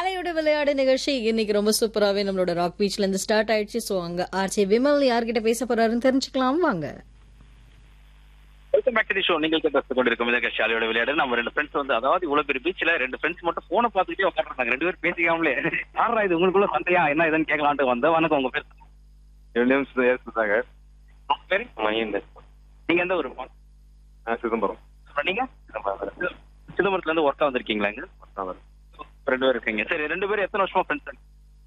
ஷாலையோட விளையாடு நிகழ்ச்சி இன்னைக்கு ரொம்ப சூப்பராகவே நம்மளோட ராக் பீச்ல இருந்து ஸ்டார்ட் ஆயிடுச்சு ஸோ அங்க ஆர்ஜே விமல் யார்கிட்ட பேச போறாருன்னு தெரிஞ்சுக்கலாம் வாங்க welcome back to the show நீங்கள் பேச கொண்டிருக்கும் இந்த ஷாலியோட விளையாடு நம்ம ரெண்டு ஃப்ரெண்ட்ஸ் வந்து அதாவது இவ்வளவு பெரிய பீச்ல ரெண்டு ஃப்ரெண்ட்ஸ் மட்டும் போனை பார்த்துக்கிட்டே உட்காந்துருக்காங்க ரெண்டு பேரும் பேசிக்காமலே யாரா இது உங்களுக்குள்ள சண்டையா என்ன இதுன்னு கேட்கலான்ட்டு வந்தேன் வணக்கம் உங்க பேர் என் நேம் சுதாங்க உங்க பேரு மகேந்தர் நீங்க எந்த ஊர் சிதம்பரம் நீங்க சிதம்பரத்துல இருந்து ஒர்க்கா வந்திருக்கீங்களா இங்க ரெண்டு பேரும் இருக்கீங்க சரி ரெண்டு பேரும் எத்தனை வருஷமா ஃப்ரெண்ட்ஸ்